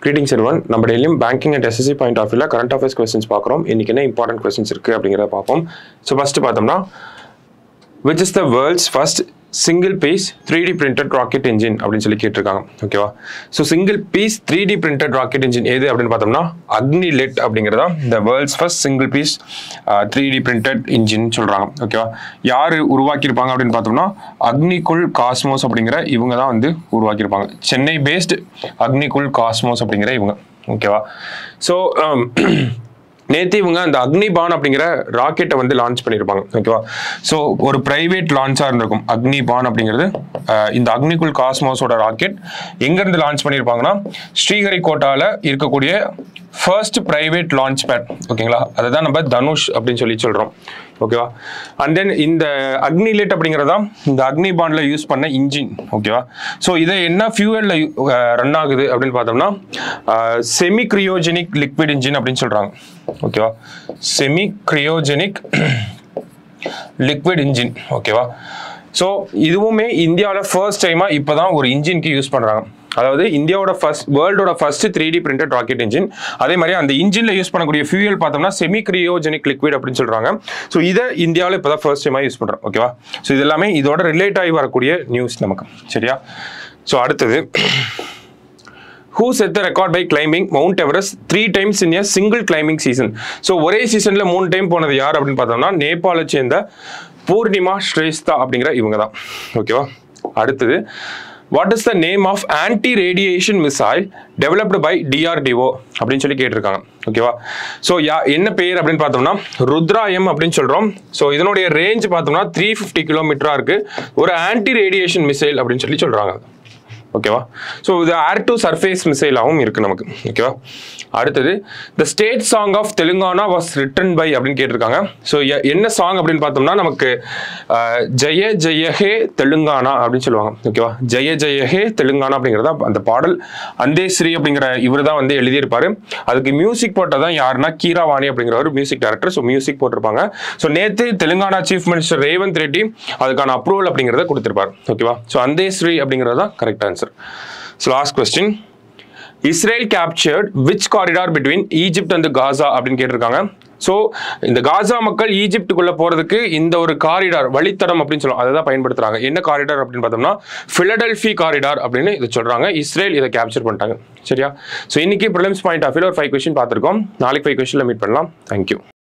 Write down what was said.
greetings everyone நம்ம டெய்லியும் banking and SSC point of view current affairs questions பார்க்குறோம் இன்னைக்கு என்ன இம்பார்ட்டன்ட் கொஸ்டின்ஸ் இருக்குது அப்படிங்கிறத பார்ப்போம் ஸோ ஃபஸ்ட்டு பார்த்தோம்னா which is the world's first single piece three D printed rocket engine அப்படின்னு சொல்லி கேட்டிருக்காங்க ஓகேவா so single piece three D printed rocket engine எது அப்படின்னு பார்த்தோம்னா அக்னி லெட் அப்படிங்கிறதா இந்த world's first single piece three D printed engine சொல்கிறாங்க ஓகேவா யார் உருவாக்கியிருப்பாங்க அப்படின்னு பார்த்தோம்னா அக்னிகுல் காஸ்மோஸ் அப்படிங்கிற இவங்க தான் வந்து உருவாக்கியிருப்பாங்க சென்னை பேஸ்டு அக்னிகுல் காஸ்மோஸ் அப்படிங்கிற இவங்க ஓகேவா ஸோ நேற்று இவங்க அந்த அக்னிபான் அப்படிங்கிற ராக்கெட்டை வந்து லான்ச் பண்ணியிருப்பாங்க ஓகேவா ஸோ ஒரு பிரைவேட் லான்ச்சாக இருந்திருக்கும் அக்னிபான் அப்படிங்கிறது அஹ், இந்த அக்னிகுல் காஸ்மோஸோட ராக்கெட் எங்கேருந்து லான்ச் பண்ணியிருப்பாங்கன்னா ஸ்ரீஹரிகோட்டாவில் இருக்கக்கூடிய ஃபர்ஸ்ட் பிரைவேட் லான்ச் பேட் ஓகேங்களா அதை தான் நம்ம தனுஷ் அப்படின்னு சொல்லி சொல்கிறோம் ஓகேவா அண்ட் தென் இந்த அக்னிலேட் அப்படிங்கிறதா இந்த அக்னிபான்ல யூஸ் பண்ண இன்ஜின் ஓகேவா ஸோ இதை என்ன ஃபியூவலில் ரன் ஆகுது அப்படின்னு பார்த்தோம்னா செமி கிரியோஜெனிக் லிக்விட் இன்ஜின் அப்படின்னு சொல்கிறாங்க ஓகேவா செமி கிரியோஜெனிக் லிக்விட் இன்ஜின் ஓகேவா ஸோ இதுவுமே இந்தியாவில் ஃபர்ஸ்ட் டைமாக இப்போ தான் ஒரு இன்ஜினுக்கு யூஸ் பண்ணுறாங்க அதாவது இந்தியாவோட ஃபர்ஸ்ட் வேர்ல்டோட first three D printed rocket engine அதே மாதிரி அந்த இன்ஜினில் யூஸ் பண்ணக்கூடிய ஃபியூயல் பார்த்தோம்னா செமி கிரியோஜெனிக் லிக்விட் அப்படின்னு சொல்கிறாங்க ஸோ இதை இந்தியாவில் இப்போ தான் ஃபர்ஸ்ட் டைமாக யூஸ் பண்ணுறோம் ஓகேவா ஸோ இது எல்லாமே இதோட ரிலேட் ஆகி வரக்கூடிய நியூஸ் நமக்கு சரியா ஸோ அடுத்தது who set the record by climbing Mount Everest three times in a single climbing season so ஒரே சீசனில் மூணு டைம் போனது யார் அப்படின்னு பார்த்தோம்னா நேபாளை சேர்ந்த பூர்ணிமா ஸ்ரேஸ்தா அப்படிங்கிற இவங்க தான் ஓகேவா அடுத்தது what is the name of anti radiation missile developed by DRDO அப்படின்னு சொல்லி கேட்டிருக்காங்க ஓகேவா ஸோ யா என்ன பேர் அப்படின்னு பார்த்தோம்னா ருத்ராயம் அப்படின்னு சொல்கிறோம் ஸோ இதனுடைய ரேஞ்ச் பார்த்தோம்னா த்ரீ ஃபிஃப்டி கிலோமீட்டராக இருக்குது ஒரு ஆன்டி ரேடியேஷன் மிசைல் அப்படின்னு சொல்லி சொல்கிறாங்க ஓகேவா ஸோ இது ஏர் டு சர்ஃபேஸ் மிசைலாகவும் இருக்குது நமக்கு ஓகேவா அடுத்தது the state song of Telangana was written by அப்படின்னு கேட்டிருக்காங்க ஸோ என்ன சாங் அப்படின்னு பார்த்தோம்னா நமக்கு அஹ், ஜெய ஜெய ஹே தெலுங்கானா அப்படின்னு சொல்லுவாங்க ஓகேவா ஜெய ஜெய ஹே தெலுங்கானா அப்படிங்கிறதா அந்த பாடல் அந்தேஸ்ரீ அப்படிங்கிற இவர் தான் வந்து எழுதியிருப்பாரு அதுக்கு மியூசிக் போட்டதான் யாருன்னா கீராவாணி அப்படிங்கிற ஒரு மியூசிக் டைரக்டர் ஸோ மியூசிக் போட்டிருப்பாங்க ஸோ நேற்று தெலுங்கானா சீஃப் மினிஸ்டர் ரேவந்த் ரெட்டி அதுக்கான அப்ரூவல் அப்படிங்கிறத கொடுத்திருப்பார் ஓகேவா ஸோ அந்தேஸ்ரீ அப்படிங்கிறது தான் correct answer so last question Israel captured which corridor between Egypt and Gaza அப்படின்னு கேட்டிருக்காங்க ஸோ இந்த காசா மக்கள் ஈஜிப்டுக்குள்ள போறதுக்கு இந்த ஒரு காரிடார் வழித்தடம் அப்படின்னு சொல்லுவோம் அதை தான் பயன்படுத்துறாங்க என்ன காரிடார் அப்படின்னு பார்த்தோம்னா பிலடெல்ஃபி காரிடார் அப்படின்னு இதை சொல்றாங்க இஸ்ரேல் இதை கேப்சர் பண்ணிட்டாங்க சரியா ஸோ இன்னைக்கு ப்ரிலிம்ஸ் பாயிண்ட் ஆஃப் வியூல ஒரு ஃபைவ் கொஸ்டின் பார்த்துருக்கோம் நாளைக்கு ஃபைவ் கொஸ்டின்ல மீட் பண்ணலாம் தேங்க்யூ